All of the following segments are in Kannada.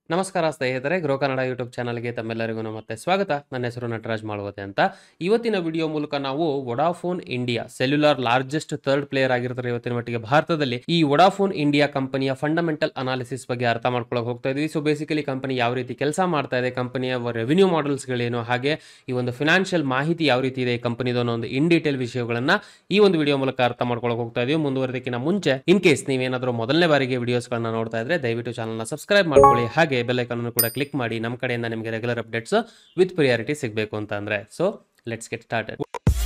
ನಮಸ್ಕಾರ ಸ್ನೇಹಿತರೆ ಗ್ರೋ ಕನ್ನಡ ಯೂಟ್ಯೂಬ್ ಚಾನಲ್ಗೆ ತಮ್ಮೆಲ್ಲರಿಗೂ ಮತ್ತೆ ಸ್ವಾಗತ ನನ್ನ ಹೆಸರು ನಟರಾಜ್ ಮಾಳ್ವತೆ ಅಂತ ಇವತ್ತಿನ ವಿಡಿಯೋ ಮೂಲಕ ನಾವು Vodafone India cellular largest third player ಆಗಿರ್ತಾರೆ ಇವತ್ತಿನ ಮಟ್ಟಿಗೆ ಭಾರತದಲ್ಲಿ ಈ ವೊಡಾಫೋನ್ ಇಂಡಿಯಾ ಕಂಪನಿಯ ಫಂಡಮೆಂಟಲ್ ಅನಾಲಿಸಿಸ್ ಬಗ್ಗೆ ಅರ್ಥ ಮಾಡ್ಕೊಳ್ಳೋಕೆ ಹೋಗ್ತಾ ಇದೀವಿ ಸೊ ಬೇಸಿಕಲಿ ಕಂಪನಿ ಯಾವ ರೀತಿ ಕೆಲಸ ಮಾಡ್ತಾ ಇದೆ ಕಂಪನಿಯ ರೆವಿನ್ಯೂ ಮಾಡೆಲ್ಸ್ಗಳೇನು ಹಾಗೆ ಈ ಒಂದು ಫಿನಾನ್ಷಿಯಲ್ ಮಾಹಿತಿ ಯಾವ ರೀತಿ ಇದೆ ಈ ಕಂಪನಿದು ಅನ್ನೋ ಒಂದು ಇನ್ ಡೀಟೇಲ್ ವಿಷಯಗಳನ್ನ ಈ ಒಂದು ವಿಡಿಯೋ ಮೂಲಕ ಅರ್ಥ ಮಾಡ್ಕೊಳ್ಳೋಕೆ ಹೋಗ್ತಾ ಇದೀವಿ ಮುಂದುವರೆದಕ್ಕಿಂತ ಮುಂಚೆ ಇನ್ ಕೇಸ್ ನೀವೇನಾದರೂ ಮೊದಲನೇ ಬಾರಿಗೆ ವಿಡಿಯೋಸ್ಗಳನ್ನ ನೋಡ್ತಾ ಇದ್ರೆ ದಯವಿಟ್ಟು ಚಾನಲ್ನ ಸಬ್ಸ್ಕ್ರೈಬ್ ಮಾಡ್ಕೊಳ್ಳಿ ಹಾಗೆ ಬೆಲ್ ಐಕಾನ್ ಕೂಡ ಕ್ಲಿಕ್ ಮಾಡಿ ನಮ್ಮ ಕಡೆಯಿಂದ ನಿಮಗೆ ರೆಗ್ಯುಲರ್ ಅಪ್ಡೇಟ್ಸ್ ವಿತ್ ಪ್ರಿಯಾರಿಟಿ ಸಿಗಬೇಕು ಅಂತ ಅಂದ್ರೆ so let's get started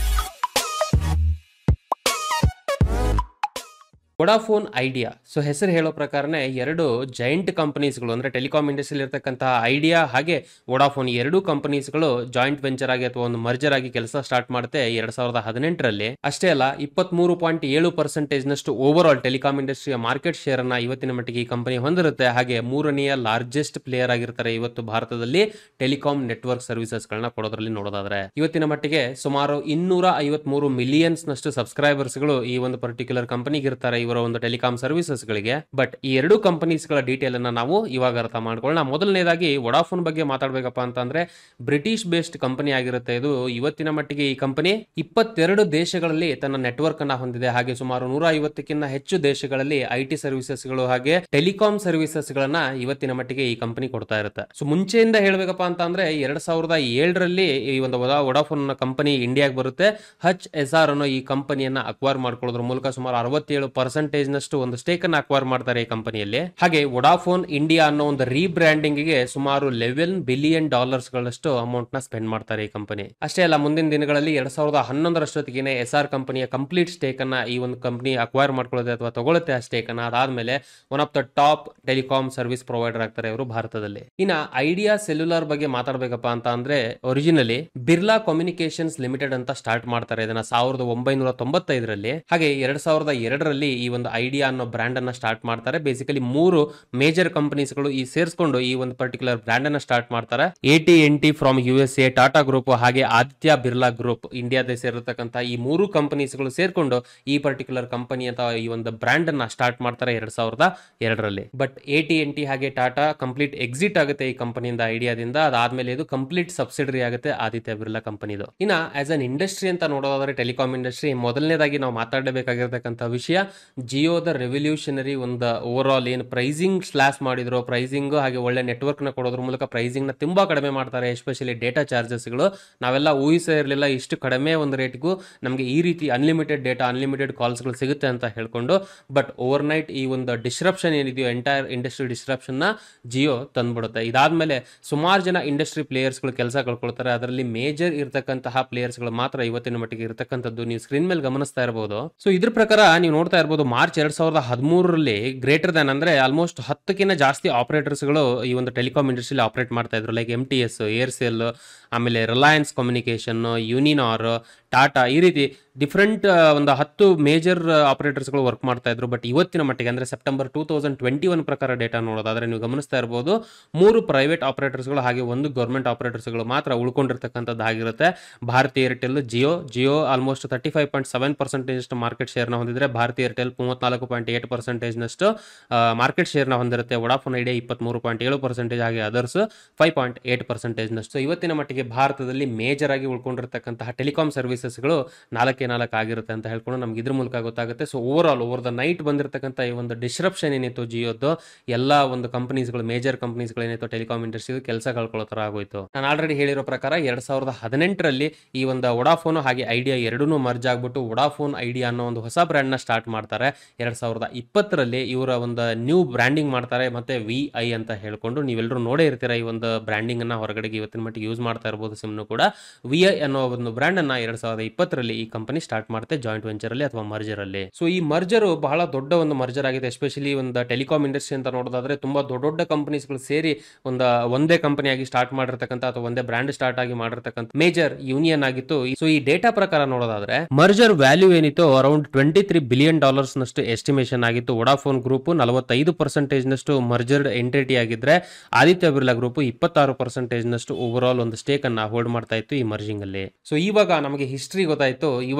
Vodafone Idea so ಹೆಸರು ಹೇಳೋ ಪ್ರಕಾರನೇ ಎರಡು ಜೈಂಟ್ ಕಂಪನೀಸ್ಗಳು ಅಂದರೆ ಟೆಲಿಕಾಂ ಇಂಡಸ್ಟ್ರಿಯಲ್ಲಿ ಇರ್ತಕ್ಕಂತಹ ಐಡಿಯಾ ಹಾಗೆ ವೊಡಾಫೋನ್ ಎರಡೂ ಕಂಪನೀಸ್ಗಳು ಜಾಯಿಂಟ್ ವೆಂಚರ್ ಆಗಿ ಅಥವಾ ಒಂದು ಮರ್ಜರ್ ಆಗಿ ಕೆಲಸ ಸ್ಟಾರ್ಟ್ ಮಾಡುತ್ತೆ ಎರಡ್ ಸಾವಿರದ ಹದಿನೆಂಟರಲ್ಲಿ ಅಷ್ಟೇ ಅಲ್ಲ ಇಪ್ಪತ್ಮೂರು ಪಾಯಿಂಟ್ ಏಳು ಪರ್ಸೆಂಟೇಜ್ ನಷ್ಟು ಓವರ್ ಆಲ್ ಟೆಲಿಕಾಂ ಇಂಡಸ್ಟ್ರಿಯ ಮಾರ್ಕೆಟ್ ಶೇರ್ ಅನ್ನ ಇವತ್ತಿನ ಮಟ್ಟಿಗೆ ಈ ಕಂಪನಿ ಹೊಂದಿರುತ್ತೆ ಹಾಗೆ ಮೂರನೆಯ ಲಾರ್ಜೆಸ್ಟ್ ಪ್ಲೇಯರ್ ಆಗಿರ್ತಾರೆ ಇವತ್ತು ಭಾರತದಲ್ಲಿ ಟೆಲಿಕಾಂ ನೆಟ್ವರ್ಕ್ ಸರ್ವಿಸಸ್ ಗಳನ್ನ ಕೊಡೋದ್ರಲ್ಲಿ ನೋಡೋದಾದ್ರೆ ಇವತ್ತಿನ ಮಟ್ಟಿಗೆ ಸುಮಾರು ಇನ್ನೂರ ಐವತ್ಮೂರು ಮಿಲಿಯನ್ಸ್ ನಷ್ಟು ಸಬ್ಸ್ಕ್ರೈಬರ್ಸ್ ಗಳು ಈ ಒಂದು ಪರ್ಟಿಕ್ಯುಲರ್ ಕಂಪನಿಗೆ ಇರ್ತಾರೆ ಇವರ ಒಂದು ಟೆಲಿಕಾಂ ಸರ್ವಿಸಸ್ ಗಳಿಗೆ ಬಟ್ ಈ ಎರಡು ಕಂಪನೀಸ್ ಗಳ ಡೀಟೇಲ್ ಅನ್ನ ನಾವು ಇವಾಗ ಅರ್ಥ ಮಾಡ್ಕೊಳ್ಳೋಣ ಮೊದಲನೇದಾಗಿ ವೊಡಾಫೋನ್ ಬಗ್ಗೆ ಮಾತಾಡ್ಬೇಕಪ್ಪ ಅಂತಂದ್ರೆ ಬ್ರಿಟಿಷ್ ಬೇಸ್ಡ್ ಕಂಪನಿ ಆಗಿರುತ್ತೆ ಇದು ಇವತ್ತಿನ ಮಟ್ಟಿಗೆ ಈ ಕಂಪನಿ ಇಪ್ಪತ್ತೆರಡು ದೇಶಗಳಲ್ಲಿ ತನ್ನ ನೆಟ್ವರ್ಕ್ ಅನ್ನ ಹೊಂದಿದೆ ಹಾಗೆ ಸುಮಾರು ನೂರ ಐವತ್ತಕ್ಕಿಂತ ಹೆಚ್ಚು ದೇಶಗಳಲ್ಲಿ ಐ ಟಿ ಸರ್ವಿಸಸ್ ಗಳು ಹಾಗೆ ಟೆಲಿಕಾಂ ಸರ್ವಿಸಸ್ ಗಳನ್ನ ಇವತ್ತಿನ ಮಟ್ಟಿಗೆ ಈ ಕಂಪನಿ ಕೊಡ್ತಾ ಇರುತ್ತೆ ಸೊ ಮುಂಚೆಯಿಂದ ಹೇಳ್ಬೇಕಪ್ಪ ಅಂತ ಅಂದ್ರೆ ಎರಡ್ ಸಾವಿರದ ಏಳರಲ್ಲಿ ಈ ಒಂದು ವೊಡಾಫೋನ್ ಕಂಪನಿ ಇಂಡಿಯಾಗೆ ಬರುತ್ತೆ ಹಚ್ ಎಸ್ ಆರ್ ಅನ್ನೋ ಈ ಕಂಪನಿಯನ್ನ ಅಕ್ವೈರ್ ಮಾಡ್ಕೊಳ್ಳೋದ್ರ ಮೂಲಕ ಸುಮಾರು ಅರವತ್ತೇಳು ಪರ್ಸೆಂಟೇಜ್ ನಷ್ಟು ಒಂದು ಸ್ಟೇಕ್ ಅನ್ನ ಅಕ್ವೈರ್ ಮಾಡ್ತಾರೆ ಈ ಕಂಪನಿಯಲ್ಲಿ ಹಾಗೆ ವೊಡಾಫೋನ್ ಇಂಡಿಯಾ ಅನ್ನೋ ಒಂದು ರೀಬ್ರ್ಯಾಂಡಿಂಗ್ ಗೆ ಸುಮಾರು ಲೆವೆನ್ ಬಿಲಿಯನ್ ಡಾಲರ್ಸ್ ಗಳಷ್ಟು ಅಮೌಂಟ್ ನ ಸ್ಪೆಂಡ್ ಮಾಡ್ತಾರೆ ಈ ಕಂಪನಿ ಅಷ್ಟೇ ಅಲ್ಲ ಮುಂದಿನ ದಿನಗಳಲ್ಲಿ ಎರಡ್ ಸಾವಿರದ ಹನ್ನೊಂದರಷ್ಟೊತ್ತಿಗೆ ಎಸ್ ಆರ್ ಕಂಪನಿಯ ಕಂಪ್ಲೀಟ್ ಸ್ಟೇಕ್ ಅನ್ನ ಈ ಒಂದು ಕಂಪನಿ ಅಕ್ವೈರ್ ಮಾಡ್ಕೊಳ್ಳುತ್ತೆ ಅಥವಾ ತಗೊಳುತ್ತೆ ಆ ಸ್ಟೇಕ್ ಅನ್ನ ಅದಾದ್ಮೇಲೆ one of the top telecom service provider ಆಗ್ತಾರೆ ಇವರು ಭಾರತದಲ್ಲಿ ಇನ್ನ ಐಡಿಯಾ ಸೆಲ್ಯುಲಾರ್ ಬಗ್ಗೆ ಮಾತಾಡ್ಬೇಕಪ್ಪ ಅಂತ ಅಂದ್ರೆ ಒರಿಜಿನಲಿ ಬಿರ್ಲಾ ಕಮ್ಯುನಿಕೇಶನ್ಸ್ ಲಿಮಿಟೆಡ್ ಅಂತ ಸ್ಟಾರ್ಟ್ ಮಾಡ್ತಾರೆ ಇದನ್ನ ಸಾವಿರದ ಒಂಬೈನೂರ ತೊಂಬತ್ತೈದರಲ್ಲಿ ಹಾಗೆ ಎರಡ್ ಸಾವಿರದ ಎರಡರಲ್ಲಿ ಈ ಒಂದು ಐಡಿಯಾ ಅನ್ನೋ ಬ್ರ್ಯಾಂಡ್ ಅನ್ನ ಸ್ಟಾರ್ಟ್ ಮಾಡ್ತಾರೆ ಬೇಸಿಕಲಿ ಮೂರು ಮೇಜರ್ ಕಂಪನೀಸ್ಗಳು ಈ ಸೇರಿಸ್ಕೊಂಡು ಈ ಒಂದು ಪರ್ಟಿಕ್ಯುಲರ್ ಬ್ರ್ಯಾಂಡ್ ಅನ್ನ ಸ್ಟಾರ್ಟ್ ಮಾಡ್ತಾರೆ A T and T from U S A Tata group ಹಾಗೆ ಆದಿತ್ಯ ಬಿರ್ಲಾ ಗ್ರೂಪ್ ಇಂಡಿಯಾದ ಸೇರಿರ್ತಕ್ಕಂಥ ಈ ಮೂರು ಕಂಪನೀಸ್ಗಳು ಸೇರ್ಕೊಂಡು ಈ ಪರ್ಟಿಕ್ಯುಲರ್ ಕಂಪನಿ ಅಂತ ಈ ಒಂದು ಬ್ರ್ಯಾಂಡ್ ಅನ್ನ ಸ್ಟಾರ್ಟ್ ಮಾಡ್ತಾರೆ ಎರಡ್ ಸಾವಿರದ ಎರಡರಲ್ಲಿ but A T and T ಹಾಗೆ ಟಾಟಾ ಕಂಪ್ಲೀಟ್ ಎಕ್ಸಿಟ್ ಆಗುತ್ತೆ ಈ ಕಂಪನಿಯಿಂದ ಐಡಿಯಾದಿಂದ ಅದಾದ್ಮೇಲೆ ಇದು ಕಂಪ್ಲೀಟ್ ಸಬ್ಸಿಡರಿ ಆಗುತ್ತೆ ಆದಿತ್ಯ ಬಿರ್ಲಾ ಕಂಪನಿದು ಇನ್ನ ಆಸ್ ಅನ್ ಇಂಡಸ್ಟ್ರಿ ಅಂತ ನೋಡೋದಾದ್ರೆ ಟೆಲಿಕಾಂ ಇಂಡಸ್ಟ್ರಿ ಮೊದಲನೇದಾಗಿ ನಾವು ಮಾತಾಡಬೇಕಾಗಿರ್ತಕ್ಕಂಥ ವಿಷಯ ಜಿಯೋದ ರೆವಲ್ಯೂಷನರಿ ಒಂದು ಓವರ್ ಆಲ್ ಏನು ಪ್ರೈಸಿಂಗ್ ಸ್ಲಾಸ್ ಮಾಡಿದ್ರು ಪ್ರೈಸಿಂಗ್ ಹಾಗೆ ಒಳ್ಳೆ ನೆಟ್ವರ್ಕ್ ನ ಕೊಡೋದ್ರ ಮೂಲಕ ಪ್ರೈಸಿಂಗ್ ನ ತುಂಬಾ ಕಡಿಮೆ ಮಾಡ್ತಾರೆ ಎಸ್ಪೆಷಲಿ ಡೇಟಾ ಚಾರ್ಜಸ್ಗಳು ನಾವೆಲ್ಲ ಊಹಿಸೇ ಇರಲಿಲ್ಲ ಇಷ್ಟು ಕಡಿಮೆ ಒಂದು ರೇಟ್ಗೂ ನಮಗೆ ಈ ರೀತಿ ಅನ್ಲಿಮಿಟೆಡ್ ಡೇಟಾ ಅನ್ಲಿಮಿಟೆಡ್ ಕಾಲ್ಸ್ಗಳು ಸಿಗುತ್ತೆ ಅಂತ ಹೇಳ್ಕೊಂಡು ಬಟ್ ಓವರ್ ನೈಟ್ ಈ ಒಂದು ಡಿಸ್ರಪ್ಷನ್ ಏನಿದೆಯೋ ಎಂಟೈರ್ ಇಂಡಸ್ಟ್ರಿ ಡಿಸ್ರಪ್ಷನ್ ನ ಜಿಯೋ ತಂದ್ಬಿಡುತ್ತೆ ಇದಾದ್ಮೇಲೆ ಸುಮಾರು ಜನ ಇಂಡಸ್ಟ್ರಿ ಪ್ಲೇಯರ್ಸ್ಗಳು ಕೆಲಸ ಕಳ್ಕೊಳ್ತಾರೆ ಅದರಲ್ಲಿ ಮೇಜರ್ ಇರತಕ್ಕಂತಹ ಪ್ಲೇಯರ್ಸ್ಗಳು ಮಾತ್ರ ಇವತ್ತಿನ ಮಟ್ಟಿಗೆ ಇರತಕ್ಕಂಥದ್ದು ನೀವು ಸ್ಕ್ರೀನ್ ಮೇಲೆ ಗಮನಿಸ್ತಾ ಇರಬಹುದು ಸೊ ಇದ್ರ ಪ್ರಕಾರ ನೀವು ನೋಡ್ತಾ ಇರಬಹುದು ಮಾರ್ಚ್ ಎರಡ್ ಸಾವಿರದ ಹದಿಮೂರರಲ್ಲಿ ಗ್ರೇಟರ್ ದನ್ ಅಂದ್ರೆ ಆಲ್ಮೋಸ್ಟ್ ಹತ್ತಕ್ಕಿಂತ ಜಾಸ್ತಿ ಆಪರೇಟರ್ಸ್ಗಳು ಈ ಒಂದು ಟೆಲಿಕಾಂ ಇಂಡಸ್ಟ್ರಿಯಲ್ಲಿ ಆಪರೇಟ್ ಮಾಡ್ತಾ ಇದ್ರು like M T S Aircel ಆಮೇಲೆ ರಿಲಯನ್ಸ್ ಕಮ್ಯುನಿಕೇಶನ್ ಯೂನಿನಾರ್ ಟಾಟಾ ಈ ರೀತಿ ಡಿಫ್ರೆಂಟ್ ಒಂದು ಹತ್ತು ಮೇಜರ್ ಆಪರೇಟರ್ಸ್ಗಳು ವರ್ಕ್ ಮಾಡ್ತಾ ಇದ್ರು ಬಟ್ ಇವತ್ತಿನ ಮಟ್ಟಿಗೆ ಅಂದ್ರೆ September two thousand twenty one ಪ್ರಕಾರ ಡೇಟಾ ನೋಡೋದಾದ್ರೆ ನೀವು ಗಮನಿಸ್ತಾ ಇರಬಹುದು ಮೂರು ಪ್ರೈವೇಟ್ ಆಪರೇಟರ್ಸ್ಗಳು ಹಾಗೆ ಒಂದು ಗೌರ್ಮೆಂಟ್ ಆಪರೇಟರ್ಸ್ಗಳು ಮಾತ್ರ ಉಳ್ಕೊಂಡಿರ್ತಕ್ಕಂಥದ್ದು ಆಗಿರುತ್ತೆ Bharti Airtel Jio Jio almost thirty five point seven percentage market ಶೇರ್ನ ಹೊಂದಿದ್ರೆ ಭಾರತಿ ಏರ್ಟೆಲ್ ಮೂವತ್ನಾಲ್ಕು ಪಾಯಿಂಟ್ ಏಟ್ ಪರ್ಸೆಂಟೇಜ್ನಷ್ಟು ಮಾರ್ಕೆಟ್ ಶೇರ್ನ ಹೊಂದಿರುತ್ತೆ ವೊಡಾಫೋನ್ ಐಡಿಯಾ ಇಪ್ಪತ್ಮೂರು ಪಾಯಿಂಟ್ ಏಳು ಪರ್ಸೆಂಟೇಜ್ ಹಾಗೆ ಅದರ್ಸ್ ಫೈವ್ ಪಾಯಿಂಟ್ ಏಟ್ ಪರ್ಸೆಂಟೇಜ್ನಷ್ಟು ಇವತ್ತಿನ ಮಟ್ಟಿಗೆ ಭಾರತದಲ್ಲಿ ಮೇಜರ್ ಆಗಿ ಉಳ್ಕೊಂಡಿರ್ತಕ್ಕಂತಹ ಟೆಲಿಕಾಂ ಸರ್ವಿಸಸ್ಗಳು ನಾಲ್ಕೇ ನಾಲ್ಕು ಆಗಿರುತ್ತೆ ಅಂತ ಹೇಳ್ಕೊಂಡು ನಮ್ಗೆ ಇದ್ರ ಮೂಲಕ ಗೊತ್ತಾಗುತ್ತೆ so over all over the night ಬಂದಿರತಕ್ಕಂಥ ಈ ಒಂದು ಡಿಸ್ರಪ್ಷನ್ ಏನಿತ್ತು ಜಿಯೋದು ಎಲ್ಲ ಒಂದು ಕಂಪನೀಸ್ಗಳು ಮೇಜರ್ ಕಂಪನೀಸ್ಗಳು ಏನಿತ್ತು ಟೆಲಿಕಾಂ ಇಂಡಸ್ಟ್ರಿ ಕೆಲಸ ಕಳ್ಕೊಳ್ಳೋ ಥರ ಆಗೋಯ್ತು ನಾನು ಆಲ್ರೆಡಿ ಹೇಳಿರೋ ಪ್ರಕಾರ ಎರಡ್ ಸಾವಿರದ ಹದಿನೆಂಟರಲ್ಲಿ ಈ ಒಂದು ವೊಡಾಫೋನ್ ಹಾಗೆ ಐಡಿಯಾ ಎರಡೂ ಮರ್ಜ್ ಆಗ್ಬಿಟ್ಟು ವೊಡಾಫೋನ್ ಐಡಿಯಾ ಅನ್ನೋ ಒಂದು ಹೊಸ ಬ್ರ್ಯಾಂಡ್ನ ಸ್ಟಾರ್ಟ್ ಮಾಡ್ತಾರೆ ಎರಡ್ ಸಾವಿರದ ಇಪ್ಪತ್ತರಲ್ಲಿ ಇವರ ಒಂದು ನ್ಯೂ ಬ್ರ್ಯಾಂಡಿಂಗ್ ಮಾಡ್ತಾರೆ ಮತ್ತೆ ವಿ ಐ ಅಂತ ಹೇಳ್ಕೊಂಡು ನೀವೆಲ್ಲರೂ ನೋಡೇ ಇರ್ತೀರ ಈ ಒಂದು ಬ್ರ್ಯಾಂಡಿಂಗ್ ಅನ್ನ ಹೊರಗಡೆಗೆ ಇವತ್ತಿನ ಮಟ್ಟಿಗೆ ಯೂಸ್ ಮಾಡ್ತಾ ಇರ್ಬೋದು ಸಿಮ್ನು ಕೂಡ ವಿ ಐ ಅನ್ನೋ ಒಂದು ಬ್ರ್ಯಾಂಡ್ ಅನ್ನ ಎರಡ್ ಸಾವಿರದ ಇಪ್ಪತ್ತರಲ್ಲಿ ಈ ಕಂಪನಿ ಸ್ಟಾರ್ಟ್ ಮಾಡುತ್ತೆ ಜಾಯಿಂಟ್ ವೆಂಚರ್ ಅಲ್ಲಿ ಅಥವಾ ಮರ್ಜರ್ ಅಲ್ಲಿ ಸೊ ಈ ಮರ್ಜರ್ ಬಹಳ ದೊಡ್ಡ ಒಂದು ಮರ್ಜರ್ ಆಗಿದೆ ಎಸ್ಪೆಷಲಿ ಒಂದು ಟೆಲಿಕಾಂ ಇಂಡಸ್ಟ್ರಿ ಅಂತ ನೋಡೋದಾದ್ರೆ ತುಂಬಾ ದೊಡ್ಡ ದೊಡ್ಡ ಕಂಪನೀಸ್ಗಳು ಸೇರಿ ಒಂದು ಒಂದೇ ಕಂಪನಿಯಾಗಿ ಸ್ಟಾರ್ಟ್ ಮಾಡಿರ್ತಕ್ಕಂಥ ಅಥವಾ ಒಂದೇ ಬ್ರ್ಯಾಂಡ್ ಸ್ಟಾರ್ಟ್ ಆಗಿ ಮಾಡಿರ್ತಕ್ಕಂಥ ಮೇಜರ್ ಯೂನಿಯನ್ ಆಗಿತ್ತು ಸೊ ಈ ಡೇಟಾ ಪ್ರಕಾರ ನೋಡೋದಾದ್ರೆ ಮರ್ಜರ್ ವ್ಯಾಲ್ಯೂ ಏನಿತ್ತು around twenty three billion dollars ನಷ್ಟು ಎಸ್ಟಿಮೇಷನ್ ಆಗಿತ್ತು ವೊಡಾಫೋನ್ ಗ್ರೂಪ್ ನಲವತ್ತೈದು ಪರ್ಸೆಂಟೇಜ್ ನಷ್ಟು ಮರ್ಜರ್ಡ್ ಎಂಟಿಟಿ ಆಗಿದ್ರೆ ಆದಿತ್ಯ ಬಿರ್ಲಾ ಗ್ರೂಪ್ ಇಪ್ಪತ್ತಾರು ಪರ್ಸೆಂಟೇಜ್ ನಷ್ಟು ಓವರ್ ಆಲ್ ಒಂದು ಸ್ಟೇಕ್ ಅನ್ನ ಹೋಲ್ಡ್ ಮಾಡ್ತಾ ಇತ್ತು ಈ ಮರ್ಜಿಂಗ್ ಅಲ್ಲಿ ಸೊ ಇವಾಗ ನಮಗೆ ಹಿಸ್ಟ್ರಿ ಗೊತ್ತಾಯ್ತು ಇವಾಗ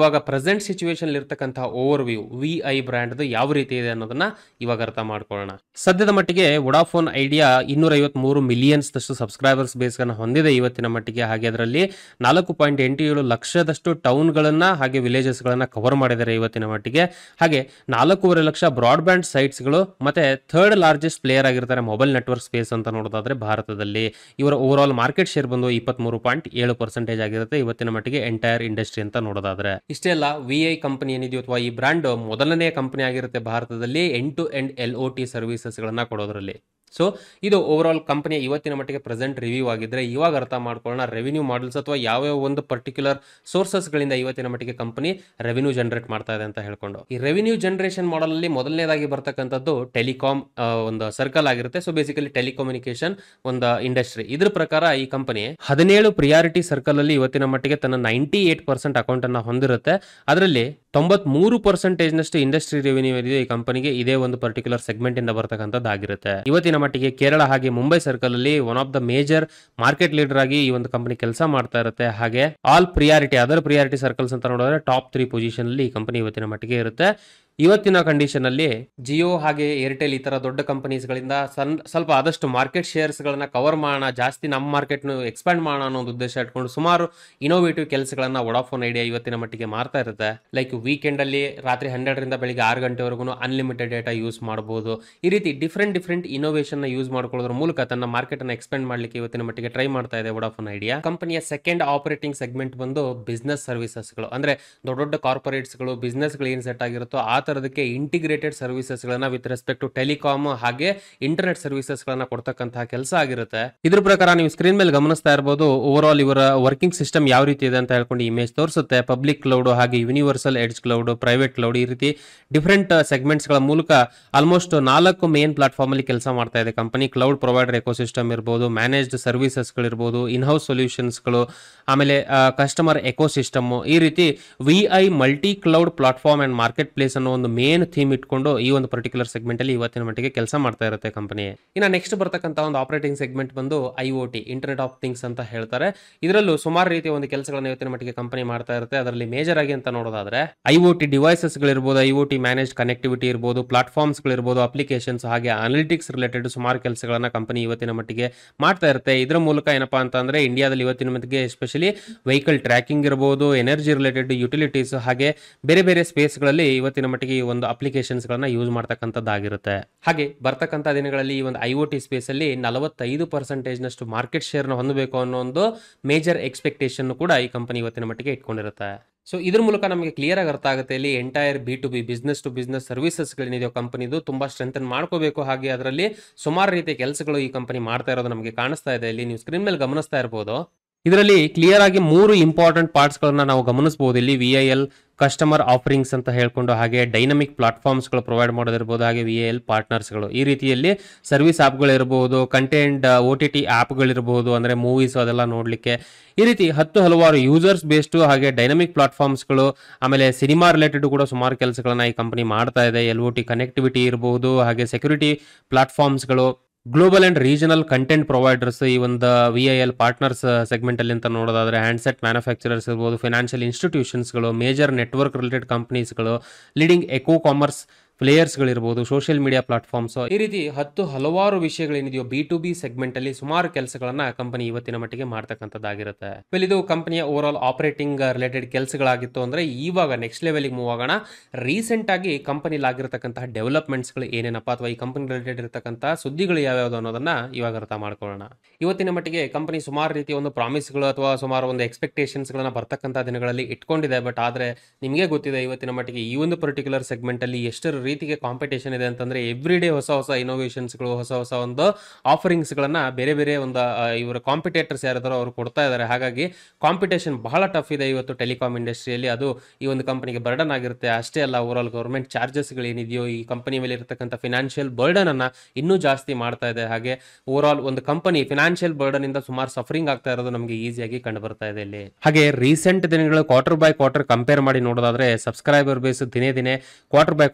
ಇವಾಗ ಪ್ರೆಸೆಂಟ್ ಸಿಚುವೇಶನ್ ಇರ್ತಕ್ಕಂತಹ over view V I brand ಯಾವ ರೀತಿ ಇದೆ ಅನ್ನೋದನ್ನ ಇವಾಗ ಅರ್ಥ ಮಾಡ್ಕೊಳ್ಳೋಣ ಸದ್ಯದ ಮಟ್ಟಿಗೆ ವೊಡಾಫೋನ್ ಐಡಿಯಾ ಇನ್ನೂರ ಮೂರು ಮಿಲಿಯನ್ಸ್ ದಷ್ಟು ಸಬ್ಸ್ಕ್ರೈಬರ್ಸ್ ಬೇಸ್ ಅನ್ನು ಹೊಂದಿದೆ ಇವತ್ತಿನ ಮಟ್ಟಿಗೆ ಹಾಗೆ ಅದರಲ್ಲಿ ನಾಲ್ಕು ಪಾಯಿಂಟ್ ಎಂಟು ಏಳು ಲಕ್ಷದಷ್ಟು ಟೌನ್ಗಳನ್ನ ಹಾಗೆ ವಿಲೇಜಸ್ ಗಳನ್ನ ಕವರ್ ಮಾಡಿದ್ದಾರೆ ಇವತ್ತಿನ ಮಟ್ಟಿಗೆ ಹಾಗೆ ನಾಲ್ಕೂವರೆ ಲಕ್ಷ ಬ್ರಾಡ್ಬ್ಯಾಂಡ್ ಸೈಟ್ಸ್ಗಳು ಮತ್ತೆ ಥರ್ಡ್ ಲಾರ್ಜೆಸ್ಟ್ ಪ್ಲೇಯರ್ ಆಗಿರ್ತಾರೆ ಮೊಬೈಲ್ ನೆಟ್ವರ್ಕ್ ಸ್ಪೇಸ್ ಅಂತ ನೋಡೋದಾದ್ರೆ ಭಾರತದಲ್ಲಿ ಇವರ ಓವರ್ ಆಲ್ ಮಾರ್ಕೆಟ್ ಶೇರ್ ಬಂದು ಇಪ್ಪತ್ಮೂರು ಪಾಯಿಂಟ್ ಏಳು ಪರ್ಸೆಂಟೇಜ್ ಆಗಿರುತ್ತೆ ಇವತ್ತಿನ ಮಟ್ಟಿಗೆ ಎಂಟೈರ್ ಇಂಡಸ್ಟ್ರಿ ಅಂತ ನೋಡೋದಾದ್ರೆ ಇಷ್ಟೇ ಅಲ್ಲ ವಿ ಐ ಕಂಪನಿ ಏನಿದೆಯೋ ಅಥವಾ ಈ ಬ್ರ್ಯಾಂಡ್ ಮೊದಲನೇ ಕಂಪನಿ ಆಗಿರುತ್ತೆ ಭಾರತದಲ್ಲಿ end to end L O T services ಗಳನ್ನ ಕೊಡೋದ್ರಲ್ಲಿ ಸೊ ಇದು ಓವರ್ ಆಲ್ ಕಂಪನಿಯ ಇವತ್ತಿನ ಮಟ್ಟಿಗೆ ಪ್ರೆಸೆಂಟ್ ರಿವ್ಯೂ ಆಗಿದ್ರೆ ಇವಾಗ ಅರ್ಥ ಮಾಡ್ಕೊಳ್ಳೋಣ ರೆವಿನ್ಯೂ ಮಾಡಲ್ಸ್ ಅಥವಾ ಯಾವ್ಯಾವ ಒಂದು ಪರ್ಟಿಕ್ಯುಲರ್ ಸೋರ್ಸಸ್ಗಳಿಂದ ಇವತ್ತಿನ ಮಟ್ಟಿಗೆ ಕಂಪನಿ ರೆವಿನ್ಯೂ ಜನರೇಟ್ ಮಾಡ್ತಾ ಇದೆ ಅಂತ ಹೇಳ್ಕೊಂಡು ಈ ರೆವಿನ್ಯೂ ಜನರೇಷನ್ ಮಾಡಲ್ ಅಲ್ಲಿ ಮೊದಲನೇದಾಗಿ ಬರ್ತಕ್ಕಂಥದ್ದು ಟೆಲಿಕಾಮ್ ಒಂದು ಸರ್ಕಲ್ ಆಗಿರುತ್ತೆ ಸೊ ಬೇಸಿಕಲಿ ಟೆಲಿಕಮ್ಯುನಿಕೇಶನ್ ಒಂದು ಇಂಡಸ್ಟ್ರಿ ಇದ್ರ ಪ್ರಕಾರ ಈ ಕಂಪನಿ ಹದಿನೇಳು ಪ್ರಿಯಾರಿಟಿ ಸರ್ಕಲ್ ಅಲ್ಲಿ ಇವತ್ತಿನ ಮಟ್ಟಿಗೆ ತನ್ನ ನೈಂಟಿ ಏಟ್ ಪರ್ಸೆಂಟ್ ಅಕೌಂಟ್ ಅನ್ನ ಹೊಂದಿರುತ್ತೆ ಅದರಲ್ಲಿ ತೊಂಬತ್ ಮೂರು ಪರ್ಸೆಂಟೇಜ್ ನಷ್ಟು ಇಂಡಸ್ಟ್ರಿ ರೆವಿನ್ಯೂ ಇದೆ ಈ ಕಂಪನಿಗೆ ಇದೇ ಒಂದು ಪರ್ಟಿಕ್ಯುಲರ್ ಸೆಗ್ಮೆಂಟ್ ಇಂದ ಬರ್ತಕ್ಕಂಥದ್ದಾಗಿರುತ್ತೆ ಇವತ್ತಿನ ಮಟ್ಟಿಗೆ ಕೇರಳ ಹಾಗೆ ಮುಂಬೈ ಸರ್ಕಲ್ ಅಲ್ಲಿ one of the major market leader ಆಗಿ ಈ ಒಂದು ಕಂಪನಿ ಕೆಲಸ ಮಾಡ್ತಾ ಇರುತ್ತೆ ಹಾಗೆ all priority other priority circles ಅಂತ ನೋಡಿದ್ರೆ ಟಾಪ್ ತ್ರೀ ಪೊಸಿಷನ್ ಅಲ್ಲಿ ಈ ಕಂಪನಿ ಇವತ್ತಿನ ಮಟ್ಟಿಗೆ ಇರುತ್ತೆ ಇವತ್ತಿನ ಕಂಡೀಷನ್ ಅಲ್ಲಿ ಜಿಯೋ ಹಾಗೆ ಏರ್ಟೆಲ್ ಈ ತರ ದೊಡ್ಡ ಕಂಪನೀಸ್ ಗಳಿಂದ ಸಣ್ಣ ಸ್ವಲ್ಪ ಆದಷ್ಟು ಮಾರ್ಕೆಟ್ ಶೇರ್ಸ್ ಗಳನ್ನ ಕವರ್ ಮಾಡೋಣ ಜಾಸ್ತಿ ನಮ್ಮ ಮಾರ್ಕೆಟ್ ಎಕ್ಸ್ಪ್ಯಾಂಡ್ ಮಾಡೋಣ ಅನ್ನೋ ಒಂದು ಉದ್ದೇಶ ಇಟ್ಕೊಂಡು ಸುಮಾರು ಇನೋವೇಟಿವ್ ಕೆಲಸಗಳನ್ನ ವೊಡಾಫೋನ್ ಐಡಿಯಾ ಇವತ್ತಿನ ಮಟ್ಟಿಗೆ ಮಾಡ್ತಾ ಇರುತ್ತೆ ಲೈಕ್ ವೀಕೆಂಡ್ ಅಲ್ಲಿ ರಾತ್ರಿ ಹನ್ನೆರಡರಿಂದ ಬೆಳಿಗ್ಗೆ ಆರು ಗಂಟೆವರೆಗೂ ಅನ್ಲಿಮಿಟೆಡ್ ಡೇಟಾ ಯೂಸ್ ಮಾಡಬಹುದು ಈ ರೀತಿ ಡಿಫ್ರೆಂಟ್ ಡಿಫ್ರೆಂಟ್ ಇನೋವೇಷನ್ ನ ಯೂಸ್ ಮಾಡ್ಕೊಳ್ಳೋದ್ರ ಮೂಲಕ ತನ್ನ ಮಾರ್ಕೆಟ್ ಅನ್ನ ಎಕ್ಸ್ಪೆಂಡ್ ಮಾಡ್ಲಿಕ್ಕೆ ಇವತ್ತಿನ ಮಟ್ಟಿಗೆ ಟ್ರೈ ಮಾಡ್ತಾ ಇದೆ ವೊಡಾಫೋನ್ ಐಡಿಯಾ ಕಂಪನಿಯ ಸೆಕೆಂಡ್ ಆಪರೇಟಿಂಗ್ ಸೆಗ್ಮೆಂಟ್ ಬಂದು ಬಿಸ್ನೆಸ್ ಸರ್ವಿಸಸ್ಗಳು ಅಂದ್ರೆ ದೊಡ್ಡ ದೊಡ್ಡ ಕಾರ್ಪೊರೇಟ್ಸ್ಗಳು ಬಿಸ್ನೆಸ್ಗಳು ಏನು ಸೆಟ್ ಆಗಿರುತ್ತೋ ಆ ತರದಕ್ಕೆ ಇಂಟಿಗ್ರೇಟೆಡ್ ಸರ್ವಿಸಸ್ಗಳನ್ನ ವಿತ್ ರೆಸ್ಪೆಕ್ಟ್ ಟು ಟೆಲಿಕಾಮ್ ಹಾಗೆ ಇಂಟರ್ನೆಟ್ ಸರ್ವಿಸಸ್ಗಳನ್ನ ಕೊಡ್ತಕ್ಕಂತಹ ಕೆಲಸ ಆಗಿರುತ್ತೆ ಇದ್ರ ಪ್ರಕಾರ ನೀವು ಸ್ಕ್ರೀನ್ ಮೇಲೆ ಗಮನಿಸ್ತಾ ಇರಬಹುದು ಓವರ್ ಆಲ್ ಇವರ ವರ್ಕಿಂಗ್ ಸಿಸ್ಟಮ್ ಯಾವ ರೀತಿ ಇದೆ ಅಂತ ಹೇಳ್ಕೊಂಡು ಇಮೇಜ್ ತೋರಿಸುತ್ತೆ ಪಬ್ಲಿಕ್ ಕ್ಲೌಡ್ ಹಾಗೆ universal edge cloud private cloud ಈ ರೀತಿ ಡಿಫ್ರೆಂಟ್ ಸೆಗ್ಮೆಂಟ್ಸ್ ಗಳ ಮೂಲಕ ಆಲ್ಮೋಸ್ಟ್ ನಾಲ್ಕು ಮೇನ್ ಪ್ಲಾಟ್ಫಾರ್ಮ್ ಅಲ್ಲಿ ಕೆಲಸ ಮಾಡ್ತಾ ಇದೆ ಕಂಪನಿ ಕ್ಲೌಡ್ ಪ್ರೊವೈಡರ್ ಎಕೋಸಿಸ್ಟಮ್ ಇರ್ಬೋದು ಮ್ಯಾನೇಜ್ಡ್ ಸರ್ವಿಸಸ್ಗಳಿರ್ಬೋದು ಇನ್ ಹೌಸ್ ಸೊಲ್ಯೂಷನ್ಸ್ಗಳು ಆಮೇಲೆ ಕಸ್ಟಮರ್ ಎಕೋಸಿಸ್ಟಮ್ ಈ ರೀತಿ V I multi cloud platform and market place ಅನ್ನೋ ಒಂದು ಮೇನ್ ಥೀಮ್ ಇಟ್ಕೊಂಡು ಈ ಒಂದು ಪರ್ಟಿಕ್ಯುಲರ್ ಸೆಗ್ಮೆಂಟ್ ಅಲ್ಲಿ ಇವತ್ತಿನ ಮಟ್ಟಿಗೆ ಕೆಲಸ ಮಾಡ್ತಾ ಇರುತ್ತೆ ಕಂಪನಿ ಇನ್ನು ನೆಕ್ಸ್ಟ್ ಬರ್ತಕ್ಕಂಥ ಒಂದು ಆಪರೇಟಿಂಗ್ ಸೆಗ್ಮೆಂಟ್ ಬಂದು I O T internet of things ಅಂತ ಹೇಳ್ತಾರೆ ಇದರಲ್ಲೂ ಸುಮಾರು ರೀತಿಯ ಒಂದು ಕೆಲಸಗಳನ್ನ ಇವತ್ತಿನ ಮಟ್ಟಿಗೆ ಕಂಪನಿ ಮಾಡ್ತಾ ಇರುತ್ತೆ ಅದರಲ್ಲಿ ಮೇಜರ್ ಆಗಿ ಅಂತ ನೋಡೋದಾದ್ರೆ ಐ ಒ ಟಿ ಡಿವೈಸಸ್ ಗಳಿರ್ಬೋದು I O T manage connectivity ಇರ್ಬೋದು ಪ್ಲಾಟ್ಫಾರ್ಮ್ಸ್ ಗಳಿರ್ಬೋದು ಅಪ್ಲಿಕೇಶನ್ಸ್ ಹಾಗೆ ಅನಾಲಿಟಿಕ್ಸ್ ರಿಲೇಟೆಡ್ ಸುಮಾರು ಕೆಲಸಗಳನ್ನ ಕಂಪನಿ ಇವತ್ತಿನ ಮಟ್ಟಿಗೆ ಮಾಡ್ತಾ ಇರುತ್ತೆ ಇದರ ಮೂಲಕ ಏನಪ್ಪಾ ಅಂತಂದ್ರೆ ಇಂಡಿಯಾದಲ್ಲಿ ಇವತ್ತಿನ ಮಟ್ಟಿಗೆ ಎಸ್ಪೆಷಲಿ ವೆಹಿಕಲ್ ಟ್ರ್ಯಾಕಿಂಗ್ ಇರ್ಬೋದು ಎನರ್ಜಿ ರಿಲೇಟೆಡ್ ಯುಟಿಲಿಟೀಸ್ ಹಾಗೆ ಬೇರೆ ಬೇರೆ ಸ್ಪೇಸ್ಗಳಲ್ಲಿ ಇವತ್ತಿನ ಮಟ್ಟಿಗೆ ಈ ಒಂದು ಅಪ್ಲಿಕೇಶನ್ಸ್ ಗಳನ್ನ ಯೂಸ್ ಮಾಡ್ತಕ್ಕಂಥದ್ದಾಗಿರುತ್ತೆ ಹಾಗೆ ಬರ್ತಕ್ಕಂಥ ದಿನಗಳಲ್ಲಿ ಈ ಒಂದು ಐ ಒ ಟಿ ಸ್ಪೇಸ್ ಅಲ್ಲಿ ನಲವತ್ತೈದು ಪರ್ಸೆಂಟೇಜ್ ನಷ್ಟು ಮಾರ್ಕೆಟ್ ಶೇರ್ ನ ಹೊಂದಬೇಕು ಅನ್ನೋ ಒಂದು ಮೇಜರ್ ಎಕ್ಸ್ಪೆಕ್ಟೇಷನ್ ಕೂಡ ಈ ಕಂಪನಿ ಇವತ್ತಿನ ಮಟ್ಟಿಗೆ ಇಟ್ಕೊಂಡಿರುತ್ತೆ ಸೊ ಇದ್ರ ಮೂಲಕ ನಮಗೆ ಕ್ಲಿಯರ್ ಆಗಿ ಅರ್ಥ ಆಗುತ್ತೆ ಇಲ್ಲಿ entire B to B business to business ಸರ್ವಿಸಸ್ಗಳೇನಿದೆಯೋ ಕಂಪನಿದು ತುಂಬಾ ಸ್ಟ್ರೆಂಥನ್ ಮಾಡ್ಕೋಬೇಕು ಹಾಗೆ ಅದರಲ್ಲಿ ಸುಮಾರು ರೀತಿಯ ಕೆಲಸಗಳು ಈ ಕಂಪನಿ ಮಾಡ್ತಾ ಇರೋದು ನಮಗೆ ಕಾಣಿಸ್ತಾ ಇದೆ ಇಲ್ಲಿ ನೀವು ಸ್ಕ್ರೀನ್ ಮೇಲೆ ಗಮನಿಸ್ತಾ ಇರಬಹುದು ಇದರಲ್ಲಿ ಕ್ಲಿಯರ್ ಆಗಿ ಮೂರು ಇಂಪಾರ್ಟೆಂಟ್ ಪಾರ್ಟ್ಸ್ ಗಳನ್ನ ನಾವು ಗಮನಿಸಬಹುದು ಇಲ್ಲಿ V I L customer offerings ಅಂತ ಹೇಳ್ಕೊಂಡು ಹಾಗೆ ಡೈನಮಿಕ್ ಪ್ಲಾಟ್ಫಾರ್ಮ್ಸ್ಗಳು ಪ್ರೊವೈಡ್ ಮಾಡೋದಿರ್ಬೋದು ಹಾಗೆ ವಿ ಎಲ್ ಪಾರ್ಟ್ನರ್ಸ್ಗಳು ಈ ರೀತಿಯಲ್ಲಿ ಸರ್ವಿಸ್ ಆ್ಯಪ್ಗಳಿರ್ಬೋದು ಕಂಟೆಂಟ್ ಓ ಟಿ ಟಿ ಆ್ಯಪ್ಗಳಿರ್ಬೋದು ಅಂದರೆ ಮೂವೀಸ್ ಅದೆಲ್ಲ ನೋಡಲಿಕ್ಕೆ ಈ ರೀತಿ ಹತ್ತು ಹಲವಾರು ಯೂಸರ್ಸ್ ಬೇಸ್ಡು ಹಾಗೆ ಡೈನಮಿಕ್ ಪ್ಲಾಟ್ಫಾರ್ಮ್ಸ್ಗಳು ಆಮೇಲೆ ಸಿನಿಮಾ ರಿಲೇಟೆಡ್ ಕೂಡ ಸುಮಾರು ಕೆಲಸಗಳನ್ನ ಈ ಕಂಪನಿ ಮಾಡ್ತಾ ಇದೆ ಎಲ್ ಒ ಟಿ ಕನೆಕ್ಟಿವಿಟಿ ಇರ್ಬೋದು ಹಾಗೆ ಸೆಕ್ಯೂರಿಟಿ ಪ್ಲಾಟ್ಫಾರ್ಮ್ಸ್ಗಳು global and regional content providers ಈ ಒಂದು V I L partners segment ಅಲ್ಲಿ ಅಂತ ನೋಡೋದಾದ್ರೆ ಹ್ಯಾಂಡ್ಸೆಟ್ ಮ್ಯಾನುಫ್ಯಾಕ್ಚರರ್ಸ್ ಇರ್ಬೋದು ಫೈನಾನ್ಷಿಯಲ್ ಇನ್ಸ್ಟಿಟ್ಯೂಷನ್ಸ್ಗಳು ಮೇಜರ್ ನೆಟ್ವರ್ಕ್ ರಿಲೇಟೆಡ್ ಕಂಪನೀಸ್ಗಳು ಲೀಡಿಂಗ್ ಎಕೋ ಕಾಮರ್ಸ್ ಪ್ಲೇಯರ್ಸ್ಗಳಿರ್ಬೋದು ಸೋಷಿಯಲ್ ಮೀಡಿಯಾ ಪ್ಲಾಟ್ಫಾರ್ಮ್ಸ್ ಈ ರೀತಿ ಹತ್ತು ಹಲವಾರು ವಿಷಯಗಳೇನಿದೆಯೋ ಬಿ ಟು ಬಿ ಸೆಗ್ಮೆಂಟ್ ಅಲ್ಲಿ ಸುಮಾರು ಕೆಲಸಗಳನ್ನ ಕಂಪನಿ ಇವತ್ತಿನ ಮಟ್ಟಿಗೆ ಮಾಡ್ತಕ್ಕಂಥದ್ದಾಗಿರುತ್ತೆ ವೆಲ್ ಇದು ಕಂಪನಿಯ ಓವರ್ ಆಲ್ ಆಪರೇಟಿಂಗ್ ರಿಲೇಟೆಡ್ ಕೆಲಸಗಳಾಗಿತ್ತು ಅಂದ್ರೆ ಇವಾಗ ನೆಕ್ಸ್ಟ್ ಲೆವೆಲ್ಗೆ ಮೂವ್ ಆಗೋಣ ರೀಸೆಂಟ್ ಆಗಿ ಕಂಪನಿಲಿ ಆಗಿರತಕ್ಕಂತಹ ಡೆವಲಪ್ಮೆಂಟ್ಸ್ಗಳು ಏನೇನಪ್ಪ ಅಥವಾ ಈ ಕಂಪನಿ ರಿಲೇಟೆಡ್ ಇರತಕ್ಕಂತಹ ಸುದ್ದಿಗಳು ಯಾವ್ಯಾವುದು ಅನ್ನೋದನ್ನ ಇವಾಗ ಅರ್ಥ ಮಾಡ್ಕೊಳ್ಳೋಣ ಇವತ್ತಿನ ಮಟ್ಟಿಗೆ ಕಂಪನಿ ಸುಮಾರು ರೀತಿಯ ಒಂದು ಪ್ರಾಮಿಸ್ಗಳು ಅಥವಾ ಸುಮಾರು ಒಂದು ಎಕ್ಸ್ಪೆಕ್ಟೇಷನ್ಸ್ಗಳನ್ನ ಬರ್ತಕ್ಕಂಥ ದಿನಗಳಲ್ಲಿ ಇಟ್ಕೊಂಡಿದೆ ಬಟ್ ಆದರೆ ನಿಮಗೆ ಗೊತ್ತಿದೆ ಇವತ್ತಿನ ಮಟ್ಟಿಗೆ ಈ ಒಂದು ಪರ್ಟಿಕ್ಯುಲರ್ ಸೆಗ್ಮೆಂಟ್ ಅಲ್ಲಿ ಎಷ್ಟರ ರೀತಿಗೆ ಕಾಂಪಿಟೇಷನ್ ಇದೆ ಅಂತಂದ್ರೆ ಎವ್ರಿ ಡೇ ಹೊಸ ಹೊಸ ಇನೋವೇಷನ್ಸ್ಗಳು ಹೊಸ ಹೊಸ ಒಂದು ಆಫರಿಂಗ್ಸ್ಗಳನ್ನ ಬೇರೆ ಬೇರೆ ಒಂದು ಆ, ಇವರ ಕಾಂಪಿಟೇಟರ್ಸ್ ಯಾರಿದಾರೋ ಅವರು ಕೊಡ್ತಾ ಇದ್ದಾರೆ ಹಾಗಾಗಿ ಕಾಂಪಿಟೇಷನ್ ಬಹಳ ಟಫ್ ಇದೆ ಇವತ್ತು ಟೆಲಿಕಾಮ್ ಇಂಡಸ್ಟ್ರಿಯಲ್ಲಿ ಅದು ಈ ಒಂದು ಕಂಪನಿಗೆ ಬರ್ಡನ್ ಆಗಿರುತ್ತೆ ಅಷ್ಟೇ ಅಲ್ಲ ಓವರ್ ಆಲ್ ಗೌರ್ಮೆಂಟ್ ಚಾರ್ಜಸ್ಗಳು ಏನಿದೆಯೋ ಈ ಕಂಪನಿ ಮೇಲೆ ಇರತಕ್ಕಂಥ ಫಿನಾನ್ಷಿಯಲ್ ಬರ್ಡನ್ ಅನ್ನ ಇನ್ನೂ ಜಾಸ್ತಿ ಮಾಡ್ತಾ ಇದೆ ಹಾಗೆ ಓವರ್ ಆಲ್ ಒಂದು ಕಂಪನಿ ಫಿನಾನ್ಷಿಯಲ್ ಬರ್ಡನ್ ಇಂದ ಸುಮಾರು ಸಫರಿಂಗ್ ಆಗ್ತಾ ಇರೋದು ನಮಗೆ ಈಸಿಯಾಗಿ ಕಂಡು ಬರ್ತಾ ಇದೆ ಇಲ್ಲಿ ಹಾಗೆ ರೀಸೆಂಟ್ ದಿನಗಳು ಕ್ವಾರ್ಟರ್ ಬೈ ಕ್ವಾರ್ಟರ್ ಕಂಪೇರ್ ಮಾಡಿ ನೋಡೋದಾದ್ರೆ ಸಬ್ಸ್ಕ್ರೈಬರ್ ಬೇಸ್ ದಿನೇ ದಿನೇ ಕ್ವಾರ್ಟರ್ ಬೈ ಕ್ವಾರ್ಟರ್ ಕಡಿಮೆ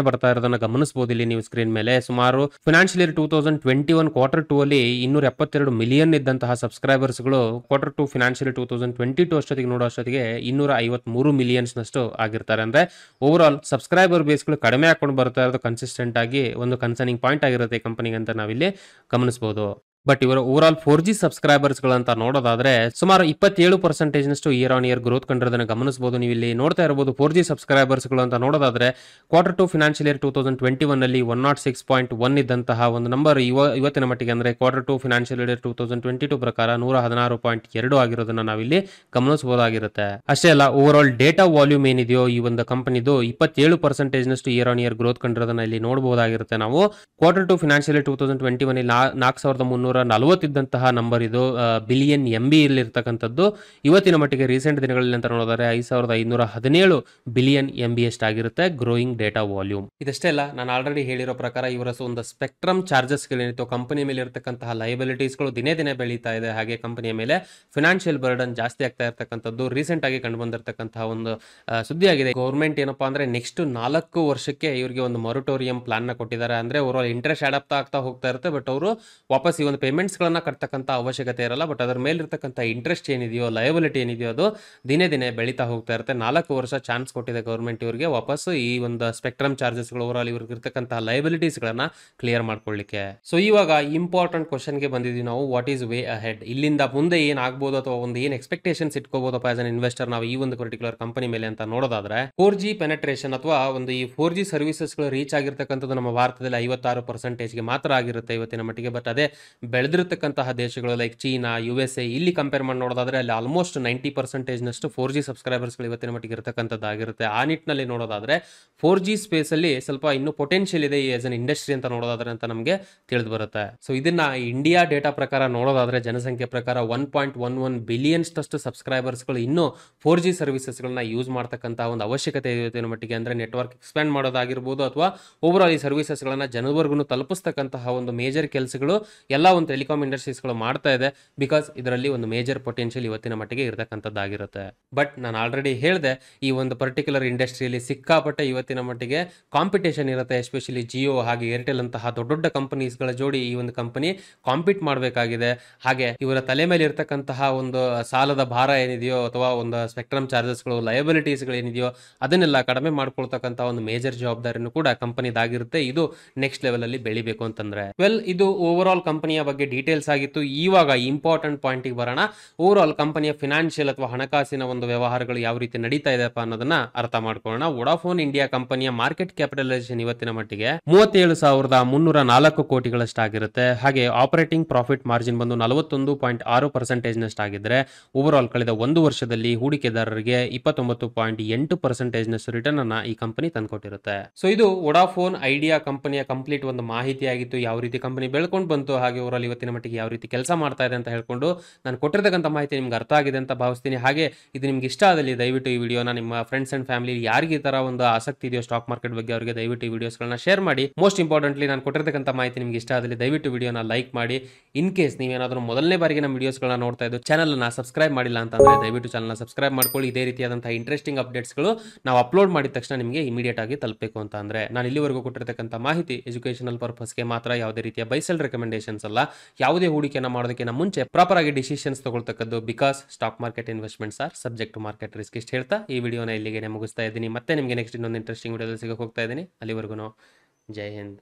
ಕಡಿಮೆ ಬರ್ತಾ ಇರೋದನ್ನ ಗಮನಿಸಬಹುದು ಇಲ್ಲಿ ನೀವು ಸ್ಕ್ರೀನ್ ಮೇಲೆ ಸುಮಾರು financial year two thousand twenty one quarter two ಅಲ್ಲಿ ಇನ್ನೂರ ಎಪ್ಪತ್ತೆರಡು ಮಿಲಿಯನ್ ಇದ್ದಂತಹ ಸಬ್ಸ್ಕ್ರೈಬರ್ಸ್ಗಳು quarter two financial two thousand twenty two ಅಷ್ಟೊತ್ತಿಗೆ ನೋಡೋ ಅಷ್ಟೊತ್ತಿಗೆ ಇನ್ನೂರ ಐವತ್ಮೂರು ಮಿಲಿಯನ್ಸ್ ನಷ್ಟು ಆಗಿರ್ತಾರೆ ಅಂದ್ರೆ ಓವರ್ ಆಲ್ ಸಬ್ಸ್ಕ್ರೈಬರ್ ಬೇಸ್ಗಳು ಕಡಿಮೆ ಹಾಕೊಂಡು ಬರ್ತಾ ಇರೋದು ಕನ್ಸಿಸ್ಟೆಂಟ್ ಆಗಿ ಒಂದು ಕನ್ಸರ್ನಿಂಗ್ ಪಾಯಿಂಟ್ ಆಗಿರುತ್ತೆ ಈ ಕಂಪನಿಗೆ ಅಂತ ನಾವಿಲ್ಲಿ ಗಮನಿಸಬಹುದು ಬಟ್ ಇವರ ಓವರ್ ಆಲ್ ಫೋರ್ ಜಿ ಸಬ್ಸ್ಕ್ರೈಬರ್ಸ್ಗಳಂತ ನೋಡೋದಾದ್ರೆ ಸುಮಾರು ಇಪ್ಪತ್ತೇಳು ಪರ್ಸೆಂಟೇಜ್ ನಷ್ಟು ಇಯರ್ ಆನ್ ಇಯರ್ ಗ್ರೋತ್ ಕಂಡಿರೋದನ್ನ ಗಮನಿಸಬಹುದು ನೀವು ಇಲ್ಲಿ ನೋಡ್ತಾ ಇರಬಹುದು ಫೋರ್ ಜಿ ಸಬ್ಸ್ಕ್ರೈಬರ್ಸ್ಗಳು ಅಂತ ನೋಡೋದಾದ್ರೆ quarter two financial year two thousand twenty one ಅಲ್ಲಿ one naught six point one ಇದ್ದಂತಹ ಒಂದು ನಂಬರ್ ಇವ ಇವತ್ತಿನ ಮಟ್ಟಿಗೆ ಅಂದ್ರೆ quarter two financial year two thousand twenty two ಪ್ರಕಾರ ನೂರ ಹದಿನಾರು ಪಾಯಿಂಟ್ ಎರಡು ಆಗಿರೋದನ್ನ ನಾವಿಲ್ಲಿ ಗಮನಿಸಬಹುದಾಗಿರುತ್ತೆ ಅಷ್ಟೇ ಅಲ್ಲ ಓವರ್ ಆಲ್ ಡೇಟಾ ವಾಲ್ಯೂಮ್ ಏನಿದೆಯೋ ಈ ಒಂದು ಕಂಪನಿದು ಇಪ್ಪತ್ತೇಳು ಪರ್ಸೆಂಟೇಜ್ ನಷ್ಟು ಇಯರ್ ಆನ್ ಇಯರ್ ಗ್ರೋತ್ ಕಂಡಿರೋದನ್ನ ಇಲ್ಲಿ ನೋಡಬಹುದಾಗಿರುತ್ತೆ ನಾವು quarter two financial two thousand twenty one ನಾಲ್ಕು ಸಾವಿರದ ಮುನ್ನೂರ ನಲವತ್ತಿದ್ದಂತಹ ನಂಬರ್ ಇದು ಬಿಲಿಯನ್ ಎಂ ಬಿ ಇರ್ತಕ್ಕಂಥದ್ದು ಇವತ್ತಿನ ಮಟ್ಟಿಗೆ ರೀಸೆಂಟ್ ದಿನಗಳಲ್ಲಿ ಅಂತ ನೋಡಿದ್ರೆ ಐದು ಸಾವಿರದ ಐನೂರ ಹದಿನೇಳು ಬಿಲಿಯನ್ ಎಂ ಬಿ ಎಷ್ಟಾಗಿರುತ್ತೆ ಗ್ರೋಯಿಂಗ್ ಡೇಟಾ ವಾಲ್ಯೂಮ್ ಇದಷ್ಟೇ ಅಲ್ಲ ನಾನು ಆಲ್ರೆಡಿ ಹೇಳಿರೋ ಪ್ರಕಾರ ಇವರ ಒಂದು ಸ್ಪೆಕ್ಟ್ರಮ್ ಚಾರ್ಜಸ್ಗಳೇನಿತ್ತು ಕಂಪನಿ ಮೇಲೆ ಇರತಕ್ಕಂತಹ ಲೈಬಿಲಿಟೀಸ್ಗಳು ದಿನೇ ದಿನೇ ಬೆಳೀತಾ ಇದೆ ಹಾಗೆ ಕಂಪನಿಯ ಮೇಲೆ ಫಿನಾನ್ಷಿಯಲ್ ಬರ್ಡನ್ ಜಾಸ್ತಿ ಆಗ್ತಾ ಇರ್ತಕ್ಕಂಥದ್ದು ರೀಸೆಂಟ್ ಆಗಿ ಕಂಡು ಬಂದಿರತಕ್ಕಂತಹ ಒಂದು ಆ, ಸುದ್ದಿ ಆಗಿದೆ ಗೌರ್ಮೆಂಟ್ ಏನಪ್ಪಾ ಅಂದ್ರೆ ನೆಕ್ಸ್ಟ್ ನಾಲ್ಕು ವರ್ಷಕ್ಕೆ ಇವರಿಗೆ ಒಂದು ಮೊರಟೋರಿಯಂ ಪ್ಲಾನ್ ನ ಕೊಟ್ಟಿದ್ದಾರೆ ಅಂದ್ರೆ ಓವರ್ ಇಂಟ್ರೆಸ್ಟ್ ಆಡ್ ಆಗ್ತಾ ಆಗ್ತಾ ಹೋಗ್ತಾ ಇರುತ್ತೆ ಬಟ್ ಅವರು ವಾಪಸ್ ಈ ಒಂದು ಪೇಮೆಂಟ್ಸ್ ಗಳನ್ನ ಕಟ್ತಕ್ಕಂಥ ಅವಶ್ಯಕತೆ ಇರಲ್ಲ ಬಟ್ ಅದರ ಮೇಲೆ ಇರ್ತಕ್ಕಂಥ ಇಂಟ್ರೆಸ್ಟ್ ಏನಿದೆಯೋ ಲಯಬಿಲಿಟಿ ಏನಿದೆಯೋ ಅದು ದಿನೇ ದಿನೇ ಬೆಳೀತಾ ಹೋಗ್ತಾ ಇರುತ್ತೆ ನಾಲ್ಕು ವರ್ಷ ಚಾನ್ಸ್ ಕೊಟ್ಟಿದೆ ಗೌರ್ಮೆಂಟ್ ಇವರಿಗೆ ವಾಪಸ್ ಈ ಒಂದು ಸ್ಪೆಕ್ಟ್ರಮ್ ಚಾರ್ಜಸ್ಗಳು ಓವರ್ ಆಲ್ ಇವ್ರಿಗೆ ಇರ್ತಕ್ಕಂಥ ಲಯಬಿಲಿಟೀಸ್ ಗಳನ್ನ ಕ್ಲಿಯರ್ ಮಾಡ್ಕೊಳ್ಳಿಕ್ಕೆ ಸೊ ಇವಾಗ ಇಂಪಾರ್ಟೆಂಟ್ ಕ್ವಶನ್ಗೆ ಬಂದಿದ್ದೀವಿ ನಾವು ವಾಟ್ ಈಸ್ ವೇ ಅಹೆಡ್ ಇಲ್ಲಿಂದ ಮುಂದೆ ಏನ್ ಆಗ್ಬೋದು ಅಥವಾ ಒಂದು ಏನ್ ಎಕ್ಸ್ಪೆಕ್ಟೇಷನ್ಸ್ ಇಟ್ಕೋಬಹುದಪ್ಪ ಆಸ್ ಅನ್ ಇನ್ವೆಸ್ಟರ್ ನಾವು ಈ ಒಂದು ಪರ್ಟಿಕ್ಯುಲರ್ ಕಂಪನಿ ಮೇಲೆ ಅಂತ ನೋಡೋದಾದ್ರೆ ಫೋರ್ ಜಿ ಪೆನೆಟ್ರೇಷನ್ ಅಥವಾ ಒಂದು ಈ ಫೋರ್ ಜಿ ಸರ್ವಿಸಸ್ಗಳು ರೀಚ್ ಆಗಿರ್ತಕ್ಕಂಥದ್ದು ನಮ್ಮ ಭಾರತದಲ್ಲಿ ಐವತ್ತಾರು ಪರ್ಸೆಂಟೇಜ್ಗೆ ಮಾತ್ರ ಆಗಿರುತ್ತೆ ಇವತ್ತಿನ ಮಟ್ಟಿಗೆ ಬಟ್ ಅದೇ ಬೆಳೆದಿರತಕ್ಕಂತಹ ದೇಶಗಳು like China U S A ಇಲ್ಲಿ ಕಂಪೇರ್ ಮಾಡಿ ನೋಡೋದಾದ್ರೆ ಅಲ್ಲಿ ಆಲ್ಮೋಸ್ಟ್ ನೈಂಟಿ ಪರ್ಸೆಂಟೇಜ್ನಷ್ಟು ಫೋರ್ ಜಿ ಸಬ್ಸ್ಕ್ರೈಬರ್ಸ್ಗಳು ಇವತ್ತಿನ ಮಟ್ಟಿಗೆ ಇರತಕ್ಕಂಥದ್ದಾಗಿರುತ್ತೆ ಆ ನಿಟ್ಟಿನಲ್ಲಿ ನೋಡೋದಾದ್ರೆ ಫೋರ್ ಜಿ ಸ್ಪೇಸಲ್ಲಿ ಸ್ವಲ್ಪ ಇನ್ನೂ ಪೊಟೆನ್ಷಿಯಲ್ ಇದೆ ಆಸ್ ಅನ್ ಇಂಡಸ್ಟ್ರಿ ಅಂತ ನೋಡೋದಾದ್ರೆ ಅಂತ ನಮಗೆ ತಿಳಿದು ಬರುತ್ತೆ ಸೊ ಇದನ್ನ ಇಂಡಿಯಾ ಡೇಟಾ ಪ್ರಕಾರ ನೋಡೋದಾದ್ರೆ ಜನಸಂಖ್ಯೆ ಪ್ರಕಾರ one point one one billions ಅಷ್ಟು ಸಬ್ಸ್ಕ್ರೈಬರ್ಸ್ಗಳು ಇನ್ನೂ ಫೋರ್ ಜಿ ಸರ್ವಿಸಸ್ಗಳನ್ನ ಯೂಸ್ ಮಾಡ್ತಕ್ಕಂಥ ಒಂದು ಅವಶ್ಯಕತೆ ಇವತ್ತಿನ ಮಟ್ಟಿಗೆ ಅಂದ್ರೆ ನೆಟ್ವರ್ಕ್ ಎಕ್ಸ್ಪ್ಯಾಂಡ್ ಮಾಡೋದಾಗಿರ್ಬೋದು ಅಥವಾ ಓವರ್ ಆಲ್ ಈ ಸರ್ವಿಸಸ್ಗಳನ್ನ ಜನವರ್ಗು ತಲುಪಿಸ್ತಕ್ಕಂತಹ ಒಂದು ಮೇಜರ್ ಕೆಲಸಗಳು ಎಲ್ಲ ಒಂದು ಟೆಲಿಕಾಮ್ ಇಂಡಸ್ಟ್ರೀಸ್ಗಳು ಮಾಡ್ತಾ ಇದೆ ಬಿಕಾಸ್ ಇದರಲ್ಲಿ ಒಂದು ಮೇಜರ್ ಪೊಟೆನ್ಷಿಯಲ್ ಇವತ್ತಿನ ಮಟ್ಟಿಗೆ ಇರತಕ್ಕಂಥದ್ದಾಗಿರುತ್ತೆ ಬಟ್ ನಾನು ಆಲ್ರೆಡಿ ಹೇಳಿದೆ ಈ ಒಂದು ಪರ್ಟಿಕ್ಯುಲರ್ ಇಂಡಸ್ಟ್ರಿಯಲ್ಲಿ ಸಿಕ್ಕಾಪಟ್ಟೆ ಇವತ್ತಿನ ಮಟ್ಟಿಗೆ ಕಾಂಪಿಟೇಷನ್ ಇರುತ್ತೆ ಎಸ್ಪೆಷಲಿ ಜಿಯೋ ಹಾಗೆ ಏರ್ಟೆಲ್ ಅಂತಹ ದೊಡ್ಡ ದೊಡ್ಡ ಕಂಪನೀಸ್ಗಳ ಜೋಡಿ ಈ ಒಂದು ಕಂಪನಿ ಕಾಂಪೀಟ್ ಮಾಡಬೇಕಾಗಿದೆ ಹಾಗೆ ಇವರ ತಲೆ ಮೇಲೆ ಇರ್ತಕ್ಕಂತಹ ಒಂದು ಸಾಲದ ಭಾರ ಏನಿದೆಯೋ ಅಥವಾ ಒಂದು ಸ್ಪೆಕ್ಟ್ರಮ್ ಚಾರ್ಜಸ್ಗಳು ಲಯಬಿಲಿಟೀಸ್ಗಳು ಏನಿದೆಯೋ ಅದನ್ನೆಲ್ಲ ಕಡಿಮೆ ಮಾಡ್ಕೊಳ್ತಕ್ಕಂಥ ಒಂದು ಮೇಜರ್ ಜವಾಬ್ದಾರಿನೂ ಕೂಡ ಕಂಪನಿದಾಗಿರುತ್ತೆ ಇದು ನೆಕ್ಸ್ಟ್ ಲೆವೆಲ್ ಅಲ್ಲಿ ಬೆಳಿಬೇಕು ಅಂತಂದ್ರೆ ವೆಲ್ ಇದು ಓವರ್ ಆಲ್ ಕಂಪನಿಯ ಬಗ್ಗೆ ಡೀಟೇಲ್ಸ್ ಆಗಿತ್ತು ಇವಾಗ ಇಂಪಾರ್ಟೆಂಟ್ ಪಾಯಿಂಟಿಗೆ ಬರೋಣ ಓವರ್ ಆಲ್ ಕಂಪನಿಯ ಫಿನಾನ್ಷಿಯಲ್ ಅಥವಾ ಹಣಕಾಸಿನ ಒಂದು ವ್ಯವಹಾರಗಳು ಯಾವ ರೀತಿ ನಡೀತಾ ಇದೆಪ್ಪ ಅನ್ನೋದನ್ನ ಅರ್ಥ ಮಾಡ್ಕೊಳ್ಳೋಣ ವೊಡಾಫೋನ್ ಇಂಡಿಯಾ ಕಂಪನಿಯ ಮಾರ್ಕೆಟ್ ಕ್ಯಾಪಿಟಲೈಸೇಷನ್ ಇವತ್ತಿನ ಮಟ್ಟಿಗೆ ಮೂವತ್ತೇಳು ಸಾವಿರದ ಮುನ್ನೂರ ನಾಲ್ಕು ಕೋಟಿಗಳಷ್ಟಾಗಿರುತ್ತೆ ಹಾಗೆ ಆಪರೇಟಿಂಗ್ ಪ್ರಾಫಿಟ್ ಮಾರ್ಜಿನ್ ಬಂದು ನಲವತ್ತೊಂದು ಪಾಯಿಂಟ್ ಆರು ಪರ್ಸೆಂಟೇಜ್ ನಷ್ಟಾಗಿದ್ರೆ ಓವರ್ ಆಲ್ ಕಳೆದ ಒಂದು ವರ್ಷದಲ್ಲಿ ಹೂಡಿಕೆದಾರರಿಗೆ ಇಪ್ಪತ್ತೊಂಬತ್ತು ಪಾಯಿಂಟ್ ಎಂಟು ಪರ್ಸೆಂಟೇಜ್ ನಷ್ಟು ರಿಟರ್ನ್ ಅನ್ನ ಈ ಕಂಪನಿ ತಂದ್ಕೊಟ್ಟಿರುತ್ತೆ ಸೊ ಇದು ವೊಡಾಫೋನ್ ಐಡಿಯಾ ಕಂಪನಿಯ ಕಂಪ್ಲೀಟ್ ಒಂದು ಮಾಹಿತಿ ಆಗಿತ್ತು ಯಾವ ರೀತಿ ಕಂಪನಿ ಬೆಳ್ಕೊಂಡು ಬಂತು ಹಾಗೆ ಓವರ್ ಇವತ್ತಿನ ಮಟ್ಟಿಗೆ ಯಾವ ರೀತಿ ಕೆಲಸ ಮಾಡ್ತಾ ಇದೆ ಅಂತ ಹೇಳ್ಕೊಂಡು ನಾನು ಕೊಟ್ಟಿರ್ತಕ್ಕಂಥ ಮಾಹಿತಿ ನಿಮ್ಗೆ ಅರ್ಥ ಆಗಿದೆ ಅಂತ ಭಾವಿಸ್ತೀನಿ ಹಾಗೆ ಇದು ನಿಮ್ಗೆ ಇಷ್ಟ ಆದಲ್ಲಿ ದಯವಿಟ್ಟು ಈ ವಿಡಿಯೋನ ನಿಮ್ಮ ಫ್ರೆಂಡ್ಸ್ ಅಂಡ್ ಫ್ಯಾಮಿಲಿ ಯಾರಿಗೆ ಈ ತರ ಒಂದು ಆಸಕ್ತಿ ಇದೆಯೋ ಸ್ಟಾಕ್ ಮಾರ್ಕೆಟ್ ಬಗ್ಗೆ ಅವರಿಗೆ ದಯವಿಟ್ಟು ಈ ವಿಡಿಯೋಸ್ಗಳನ್ನ ಶೇರ್ ಮಾಡಿ ಮೋಸ್ಟ್ ಇಂಪಾರ್ಟೆಂಟ್ಲಿ ನಾನು ಕೊಟ್ಟಿರ್ತಕ್ಕಂಥ ಮಾಹಿತಿ ನಿಮ್ಗೆ ಇಷ್ಟ ಆದಲ್ಲಿ ದಯವಿಟ್ಟು ವಿಡಿಯೋನ ಲೈಕ್ ಮಾಡಿ ಇನ್ ಕೇಸ್ ನೀವೇನಾದರೂ ಮೊದಲನೇ ಬಾರಿಗೆ ನಮ್ಮ ವಿಡಿಯೋಸ್ಗಳನ್ನ ನೋಡ್ತಾ ಇದ್ದು ಚಾನಲ್ನ ಸಬ್ಸ್ಕ್ರೈಬ್ ಮಾಡಿಲ್ಲ ಅಂತಂದ್ರೆ ದಯವಿಟ್ಟು ಚಾನಲ್ನ ಸಬ್ಸ್ಕ್ರೈಬ್ ಮಾಡ್ಕೊಳ್ಳಿ ಇದೇ ರೀತಿಯಾದಂತಹ ಇಂಟ್ರೆಸ್ಟಿಂಗ್ ಅಪ್ಡೇಟ್ಸ್ಗಳು ನಾವು ಅಪ್ಲೋಡ್ ಮಾಡಿದ ತಕ್ಷಣ ನಿಮಗೆ ಇಮಿಡಿಯೇಟ್ ಆಗಿ ತಲುಪಬೇಕು ಅಂತ ಅಂದ್ರೆ ನಾನು ಇಲ್ಲಿವರೆಗೂ ಕೊಟ್ಟಿರ್ತಕ್ಕಂಥ ಮಾಹಿತಿ ಎಜುಕೇಶನಲ್ ಪರ್ಪಸ್ಗೆ ಮಾತ್ರ ಯಾವುದೇ ರೀತಿಯ ಬೈಸೆಲ್ ರೆಕಮೆಂಡೇಶನ್ಸ್ ಅಲ್ಲ ಯಾವುದೇ ಹೂಡಿಕೆಯನ್ನು ಮಾಡೋದಕ್ಕಿಂತ ಮುಂಚೆ ಪ್ರಾಪರ್ ಆಗಿ ಡಿಸಿಷನ್ಸ್ ತಗೊಳ್ತಕ್ಕದ್ದು because stock market investments are subject to market risk ಇಷ್ಟು ಹೇಳ್ತಾ ಈ ವಿಡಿಯೋನ ಇಲ್ಲಿಗೆ ಮುಗಿಸ್ತಾ ಇದ್ದೀನಿ ಮತ್ತೆ ನಿಮಗೆ ನೆಕ್ಸ್ಟ್ ಇನ್ನೊಂದು ಇಂಟ್ರೆಸ್ಟಿಂಗ್ ವಿಡಿಯೋದಲ್ಲಿ ಸಿಗಕ್ಕೆ ಹೋಗ್ತಾ ಇದ್ದೀನಿ ಅಲ್ಲಿವರೆಗೂ ಜೈ Hind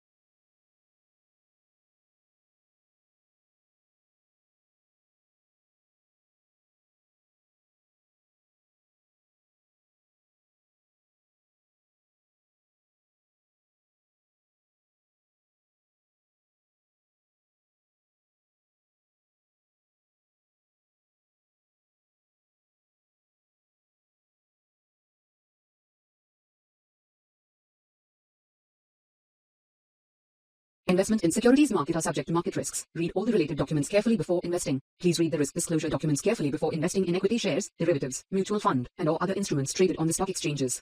Investment in securities market are subject to market risks. Read all the related documents carefully before investing. Please read the risk disclosure documents carefully before investing in equity shares, derivatives, mutual fund, and or other instruments traded on the stock exchanges.